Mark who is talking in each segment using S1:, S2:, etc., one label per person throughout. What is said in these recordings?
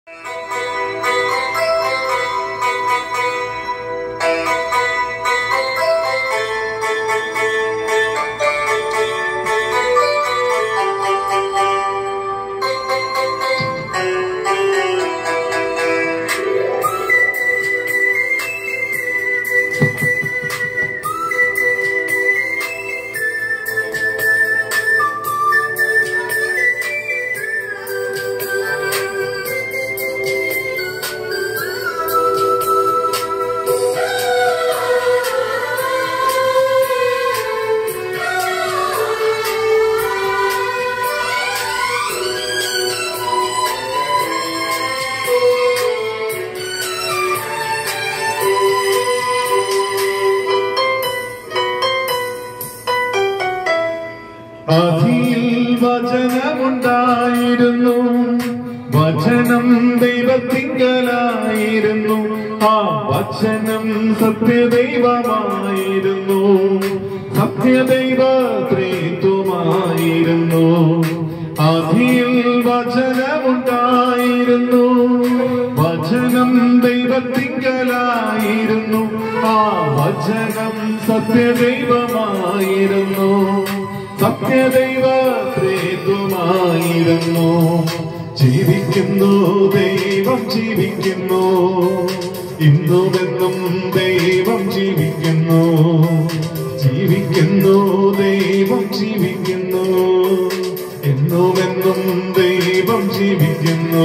S1: ആദിയിൽ വചനമുണ്ടായിരുന്നു വചനം ദൈവത്തിങ്കലായിരുന്നു ആ വചനം സത്യദൈവമായിരുന്നു സത്യദൈവ ത്രിത്വമായിരുന്നു ആദിയിൽ വചനമുണ്ടായിരുന്നു വചനം ദൈവത്തിങ്കലായിരുന്നു ആ വചനം സത്യദൈവമായിരുന്നു സത്യദൈവ ത്രിത്വമായിരുന്നു ജീവിക്കുന്നു ദൈവം ജീവിക്കുന്നു ഇന്നുമെന്നും ദൈവം ജീവിക്കുന്നു ജീവിക്കുന്നു ദൈവം ജീവിക്കുന്നു എന്നുമെന്നും ദൈവം ജീവിക്കുന്നു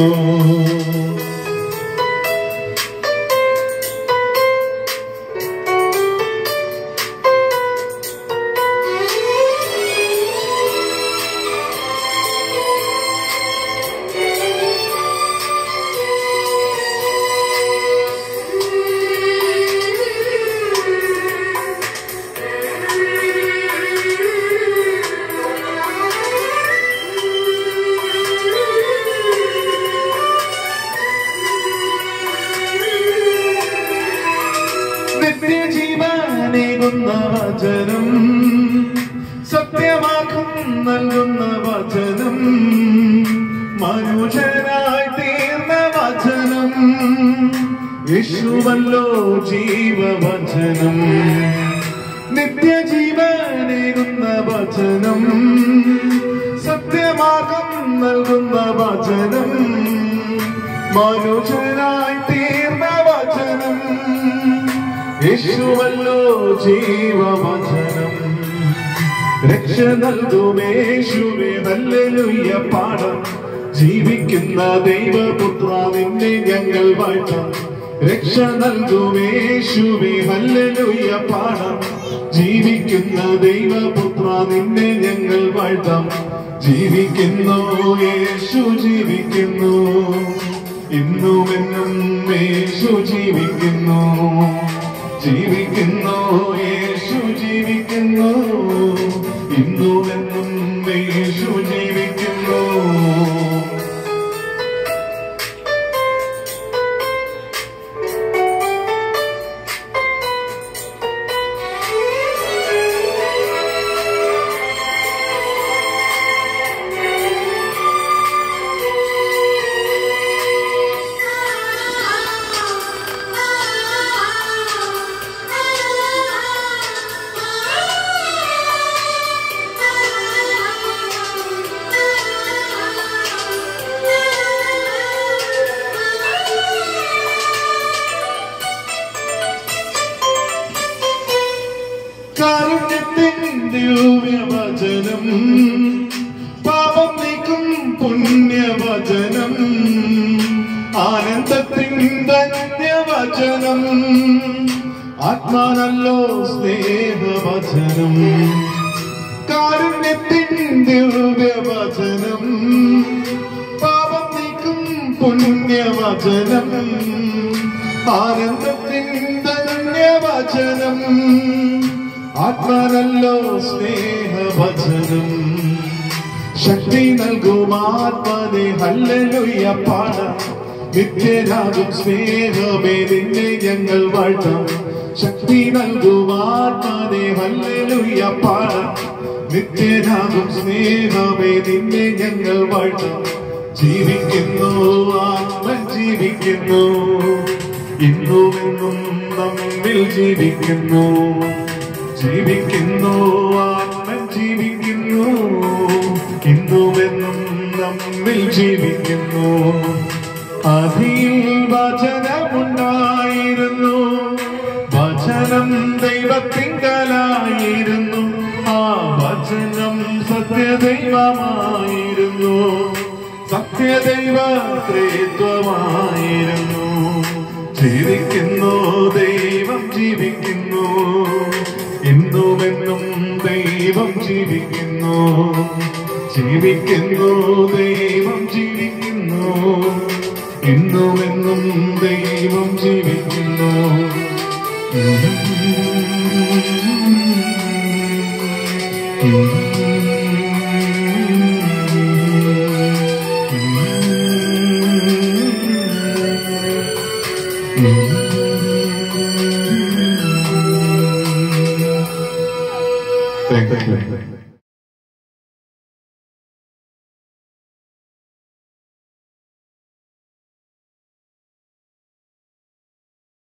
S1: നിത്യജീവനേകുന്ന വചനം സത്യമാക്കും നൽകുന്ന വചനം മനുഷ്യരായി തീർന്ന വചനം യേശുവല്ലോ ജീവവചനം നിത്യജീവനേകുന്ന വചനം സത്യമാകം നൽകുന്ന വചനം മനുഷ്യനായി തീർന്ന വചനം യേശുവല്ലോ ജീവവചനം രക്ഷ നൽകുമേശുവേ ഹല്ലേലൂയ പാടം ജീവിക്കുന്ന ദൈവപുത്ര നിന്നെ ഞങ്ങൾ വാഴ്ത്താം രക്ഷ നൽകുമേശുവേ ഹല്ലേലൂയ പാടം ജീവിക്കുന്ന ദൈവപുത്ര നിന്നെ ഞങ്ങൾ വാഴ്ത്താം ജീവിക്കുന്നു യേശു ജീവിക്കുന്നു ഇന്നുമെന്നും യേശു ജീവിക്കുന്നു ജീവിക്കുന്നു യേശു ജീവിക്കുന്നു ഇന്നുമെന്നും യേശു ജീവിക്കുന്നു കാരുണ്യത്തിൻ ദിവ്യവചനം പാപം നീക്കും പുണ്യവചനം ആനന്ദത്തിൻ ധന്യവചനം ആത്മാനല്ലോ സ്നേഹവചനം കാരുണ്യത്തിൻ ദിവ്യവചനം പാപം നീക്കും പുണ്യവചനം ആനന്ദത്തിൻ ധന്യവചനം ആത്മാനല്ലോ സ്നേഹവചനം ശക്തി നൽകും ആത്മനെ ഹല്ലേലൂയ പാടാം നിത്യരാകും സ്നേഹമേ നിന്നെ ഞങ്ങൾ വാഴ്ത്താം ശക്തി നൽകും ആത്മനെ ഹല്ലേലൂയ പാടാം നിത്യരാകും സ്നേഹമേ നിന്നെ ഞങ്ങൾ വാഴ്ത്താം ജീവിക്കുന്നു ആത്മൻ ജീവിക്കുന്നു ഇന്നുമെന്നും നമ്മിൽ ജീവിക്കുന്നു ജീവിക്കുന്നു ആത്മൻ ജീവിക്കുന്നു ഇന്നുമെന്നും നമ്മിൽ ജീവിക്കുന്നു അതിൽ വചനമുണ്ടായിരുന്നു വചനം ദൈവത്തിങ്കലായിരുന്നു ആ വചനം സത്യദൈവമായിരുന്നു സത്യദൈവ ത്രിത്വമായിരുന്നു ജീവിക്കുന്നു ദൈവം ജീവിക്കുന്നു ഇന്നുമെന്നും ദൈവം ജീവിക്കുന്നു ജീവിക്കുന്നു ദൈവം ജീവിക്കുന്നു ഇന്നുമെന്നും ദൈവം ജീവിക്കുന്നു Thank you.